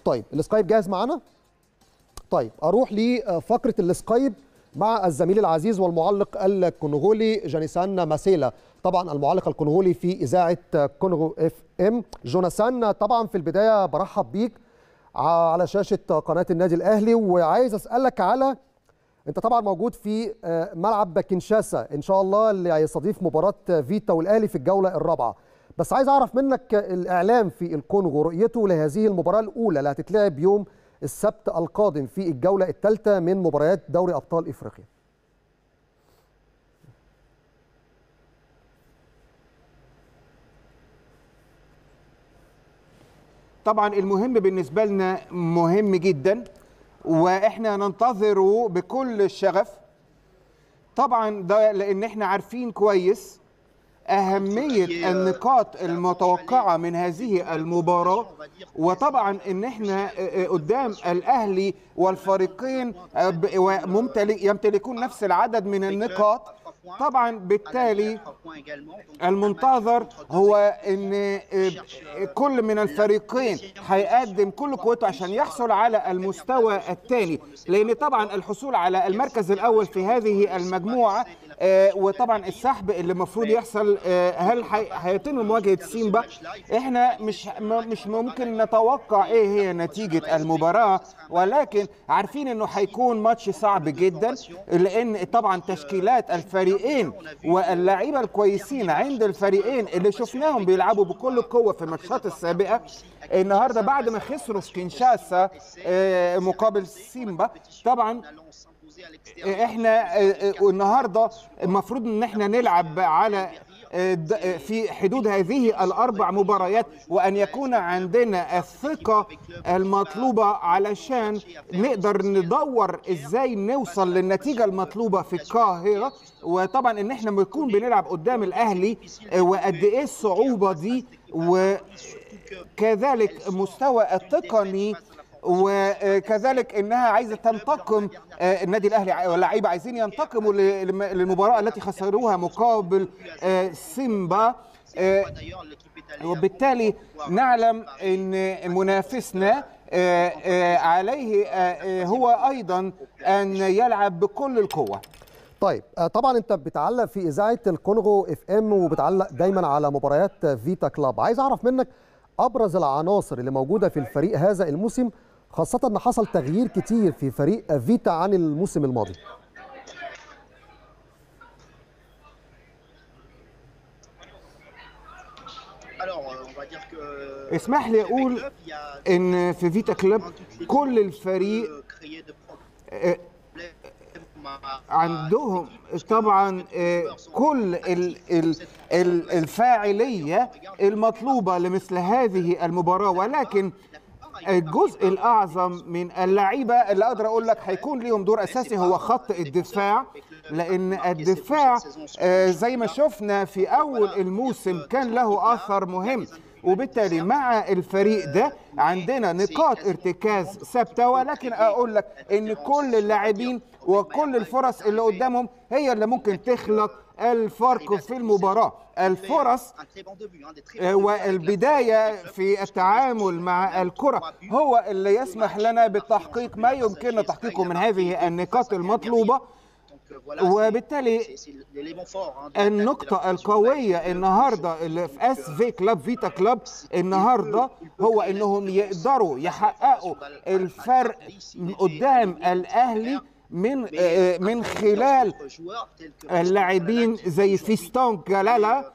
طيب السكايب جاهز معانا طيب اروح لفقره السكايب مع الزميل العزيز والمعلق الكونغولي جانيسان ماسيلا طبعا المعلق الكونغولي في اذاعه كونغو اف ام جوناثان طبعا في البدايه برحب بيك على شاشه قناه النادي الاهلي وعايز اسالك على انت طبعا موجود في ملعب كينشاسا ان شاء الله اللي هيستضيف مباراه فيتا والاهلي في الجوله الرابعه بس عايز اعرف منك الاعلام في الكونغو رؤيته لهذه المباراه الاولى اللي هتتلعب يوم السبت القادم في الجوله الثالثه من مباريات دوري ابطال افريقيا طبعا المهم بالنسبه لنا مهم جدا واحنا ننتظره بكل الشغف طبعا ده لان احنا عارفين كويس أهمية النقاط المتوقعة من هذه المباراة وطبعا إن إحنا قدام الأهلي والفريقين يمتلكون نفس العدد من النقاط طبعا بالتالي المنتظر هو ان كل من الفريقين هيقدم كل قوته عشان يحصل على المستوى الثاني لان طبعا الحصول على المركز الاول في هذه المجموعه وطبعا السحب اللي المفروض يحصل هل هيتم مواجهه سيمبا احنا مش مش ممكن نتوقع ايه هي نتيجه المباراه ولكن عارفين انه هيكون ماتش صعب جدا لان طبعا تشكيلات الفريقين واللعيبه الكويسين عند الفريقين اللي شفناهم بيلعبوا بكل قوه في الماتشات السابقه النهارده بعد ما خسروا في كينشاسا مقابل سيمبا طبعا احنا النهارده المفروض ان احنا نلعب على في حدود هذه الاربع مباريات وان يكون عندنا الثقه المطلوبه علشان نقدر ندور ازاي نوصل للنتيجه المطلوبه في القاهره وطبعا ان احنا بنكون بنلعب قدام الاهلي وقد ايه الصعوبه دي وكذلك مستوى التقني وكذلك انها عايزه تنتقم النادي الاهلي واللعيبه عايزين ينتقموا للمباراه التي خسروها مقابل سيمبا وبالتالي نعلم ان منافسنا عليه هو ايضا ان يلعب بكل القوه طيب طبعا انت بتعلق في اذاعه الكونغو اف ام وبتعلق دايما على مباريات فيتا كلاب عايز اعرف منك ابرز العناصر اللي موجوده في الفريق هذا الموسم خاصة أن حصل تغيير كتير في فريق فيتا عن الموسم الماضي اسمح لي أقول إن في فيتا كلوب كل الفريق عندهم طبعا كل الفاعلية المطلوبة لمثل هذه المباراة ولكن الجزء الاعظم من اللعيبه اللي اقدر اقول لك هيكون ليهم دور اساسي هو خط الدفاع لان الدفاع زي ما شفنا في اول الموسم كان له اثر مهم وبالتالي مع الفريق ده عندنا نقاط ارتكاز ثابته ولكن اقول لك ان كل اللاعبين وكل الفرص اللي قدامهم هي اللي ممكن تخلق الفرق في المباراة الفرص والبداية في التعامل مع الكرة هو اللي يسمح لنا بتحقيق ما يمكننا تحقيقه من هذه النقاط المطلوبة وبالتالي النقطة القوية النهاردة اللي في اس في كلاب فيتا كلاب النهاردة هو انهم يقدروا يحققوا الفرق قدام الاهلي من من خلال اللاعبين زي فيستون جلالا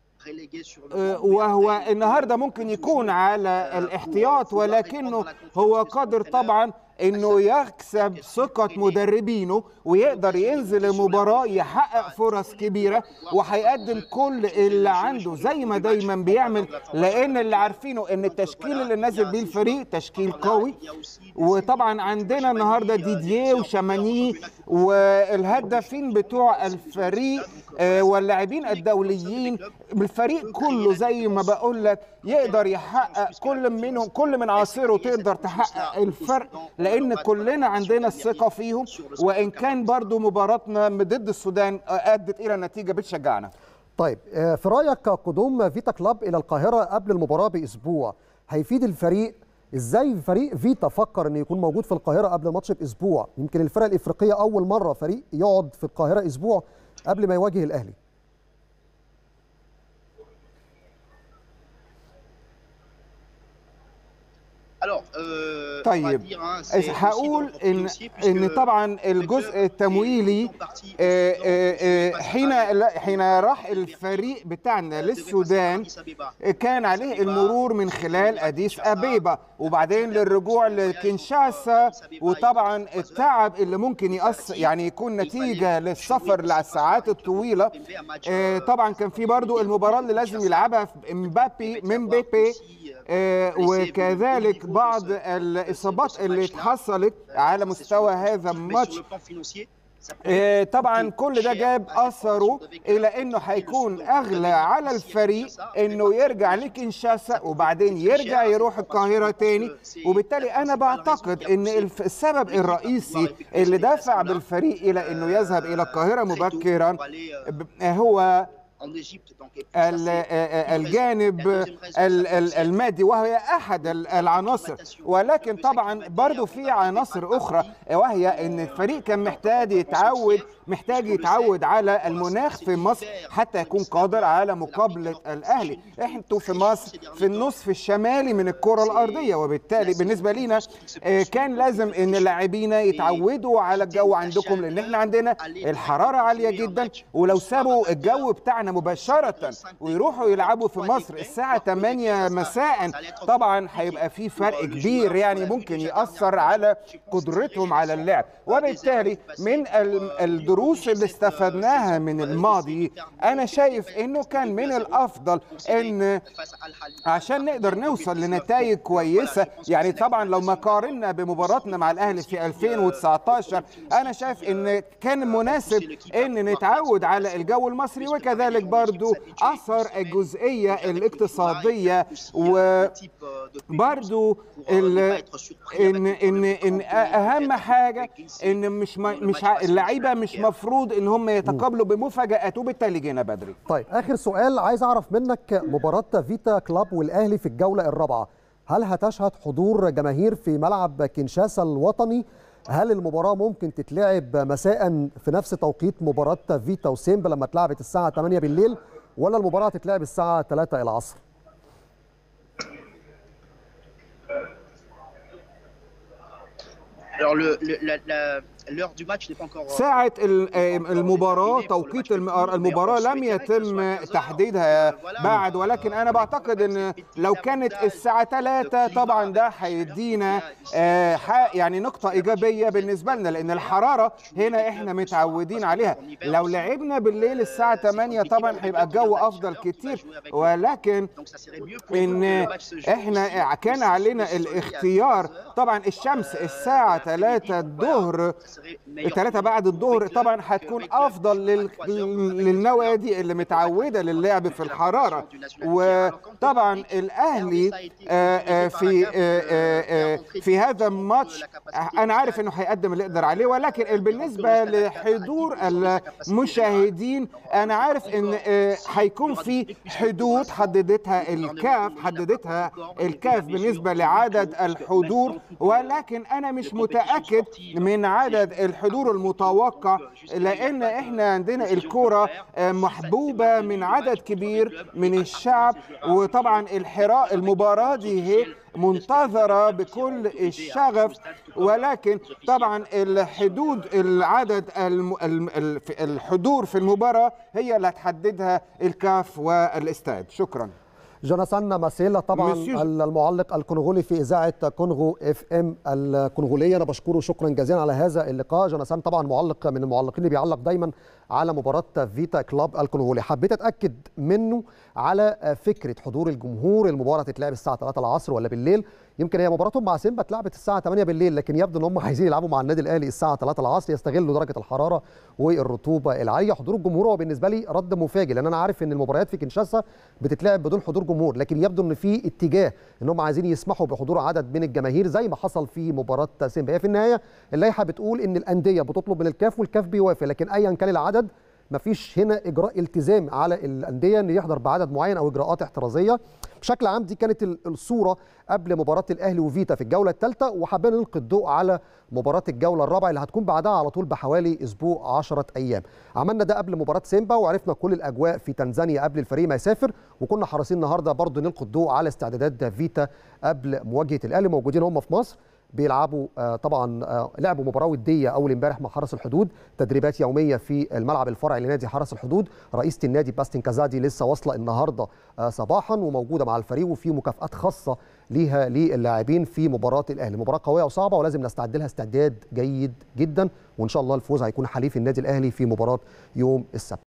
وهو النهارده ممكن يكون على الاحتياط ولكنه هو قادر طبعا انه يكسب ثقه مدربينه ويقدر ينزل المباراه يحقق فرص كبيره وهيقدم كل اللي عنده زي ما دايما بيعمل لان اللي عارفينه ان التشكيل اللي نازل بيه الفريق تشكيل قوي وطبعا عندنا النهارده ديدييه وشاماني والهدافين بتوع الفريق واللاعبين الدوليين الفريق كله زي ما بقول لك يقدر يحقق كل منهم كل من عناصره تقدر تحقق الفرق لان كلنا عندنا الثقه فيهم وان كان برضو مباراتنا ضد السودان ادت الى نتيجه بتشجعنا طيب في رايك قدوم فيتا كلاب الى القاهره قبل المباراه باسبوع هيفيد الفريق ازاي فريق فيتا فكر انه يكون موجود في القاهره قبل الماتش باسبوع يمكن الفرق الافريقيه اول مره فريق يقعد في القاهره اسبوع قبل ما يواجه الاهلي طيب هقول ان ان طبعا الجزء التمويلي حين حين راح الفريق بتاعنا للسودان كان عليه المرور من خلال اديس ابيبا وبعدين للرجوع لكنشاسا وطبعا التعب اللي ممكن يأثر يعني يكون نتيجه للسفر للساعات الطويله طبعا كان في برضو المباراه اللي لازم يلعبها مبابي من بيبي وكذلك بعض الاصابات اللي حصلت على مستوى هذا الماتش طبعا كل ده جاب اثره الى انه هيكون اغلى على الفريق انه يرجع لكنشاسا وبعدين يرجع يروح القاهره تاني وبالتالي انا بعتقد ان السبب الرئيسي اللي دفع بالفريق الى انه يذهب الى القاهره مبكرا هو الجانب المادي وهي احد العناصر ولكن طبعا برضو في عناصر اخرى وهي ان الفريق كان محتاج يتعود محتاج يتعود على المناخ في مصر حتى يكون قادر على مقابله الاهلي انتوا في مصر في النصف الشمالي من الكره الارضيه وبالتالي بالنسبه لينا كان لازم ان اللاعبين يتعودوا على الجو عندكم لان احنا عندنا الحراره عاليه جدا ولو سابوا الجو بتاعنا مباشره ويروحوا يلعبوا في مصر الساعه 8 مساء طبعا هيبقى في فرق كبير يعني ممكن ياثر على قدرتهم على اللعب وبالتالي من الدروس اللي استفدناها من الماضي انا شايف انه كان من الافضل ان عشان نقدر نوصل لنتائج كويسه يعني طبعا لو ما قارنا بمباراتنا مع الاهلي في 2019 انا شايف ان كان مناسب ان نتعود على الجو المصري وكذلك برضو اثر الجزئيه الاقتصاديه وبرضو ان ان ان اهم حاجه ان مش مش اللعيبه مش مفروض ان هم يتقابلوا بمفاجات وبالتالي جينا بدري طيب اخر سؤال عايز اعرف منك مباراه فيتا كلاب والاهلي في الجوله الرابعه هل هتشهد حضور جماهير في ملعب كينشاسا الوطني هل المباراه ممكن تتلعب مساء في نفس توقيت مباراه فيتا وسيمبا لما اتلعبت الساعه 8 بالليل ولا المباراه هتتلعب الساعه 3 العصر Alors le, le, la, la, l'heure du match n'est pas encore ساعة المباراة توقيت المباراة لم يتم تحديدها بعد ولكن أنا بعتقد أن لو كانت الساعة 3 طبعا ده هيدينا يعني نقطة إيجابية بالنسبة لنا لأن الحرارة هنا إحنا متعودين عليها لو لعبنا بالليل الساعة 8 طبعا هيبقى الجو أفضل كتير ولكن إن إحنا كان علينا الاختيار طبعا الشمس الساعة 3 الظهر ثلاثة بعد الظهر طبعا هتكون افضل لل... للنوادي اللي متعوده للعب في الحراره وطبعا الاهلي في في هذا الماتش انا عارف انه هيقدم اللي يقدر عليه ولكن بالنسبه لحضور المشاهدين انا عارف ان هيكون في حدود حددتها الكاف حددتها الكاف بالنسبه لعدد الحضور ولكن انا مش متاكد من عدد الحضور المتوقع لان احنا عندنا الكرة محبوبة من عدد كبير من الشعب وطبعا الحراء المباراة دي هي منتظرة بكل الشغف ولكن طبعا الحدود العدد الحضور في المباراة هي اللي هتحددها الكاف والاستاد شكرا جوناثان ماسيلا طبعا المعلق الكونغولي في اذاعه كونغو اف ام الكونغوليه انا بشكره شكرا جزيلا على هذا اللقاء جوناثان طبعا معلق من المعلقين اللي بيعلق دايما على مباراه فيتا كلاب الكونغولي حبيت اتاكد منه على فكره حضور الجمهور المباراه تتلعب الساعه 3 العصر ولا بالليل يمكن هي مباراتهم مع سيمبا اتلعبت الساعه 8 بالليل لكن يبدو ان هم عايزين يلعبوا مع النادي الاهلي الساعه 3 العصر يستغلوا درجه الحراره والرطوبه العاليه حضور الجمهور هو بالنسبه لي رد مفاجئ لان انا عارف ان المباريات في كنشاسا بتتلعب بدون حضور جمهور لكن يبدو ان في اتجاه ان هم عايزين يسمحوا بحضور عدد من الجماهير زي ما حصل في مباراه سيمبا هي في النهايه اللائحه بتقول ان الانديه بتطلب من الكاف والكاف بيوافق لكن ايا كان العدد مفيش هنا اجراء التزام على الانديه ان يحضر بعدد معين او اجراءات احترازيه بشكل عام دي كانت الصوره قبل مباراه الاهلي وفيتا في الجوله الثالثه وحابين نلقي الضوء على مباراه الجوله الرابعه اللي هتكون بعدها على طول بحوالي اسبوع 10 ايام عملنا ده قبل مباراه سيمبا وعرفنا كل الاجواء في تنزانيا قبل الفريق ما يسافر وكنا حريصين النهارده برضه نلقي الضوء على استعدادات فيتا قبل مواجهه الاهلي موجودين هم في مصر بيلعبوا آه طبعا آه لعبوا مباراه وديه اول امبارح مع حرس الحدود تدريبات يوميه في الملعب الفرعي لنادي حرس الحدود رئيسه النادي باستن كازادي لسه واصله النهارده آه صباحا وموجوده مع الفريق وفي مكافئات خاصه ليها للاعبين في مباراه الاهلي مباراه قويه وصعبه ولازم نستعد لها استعداد جيد جدا وان شاء الله الفوز هيكون حليف النادي الاهلي في مباراه يوم السبت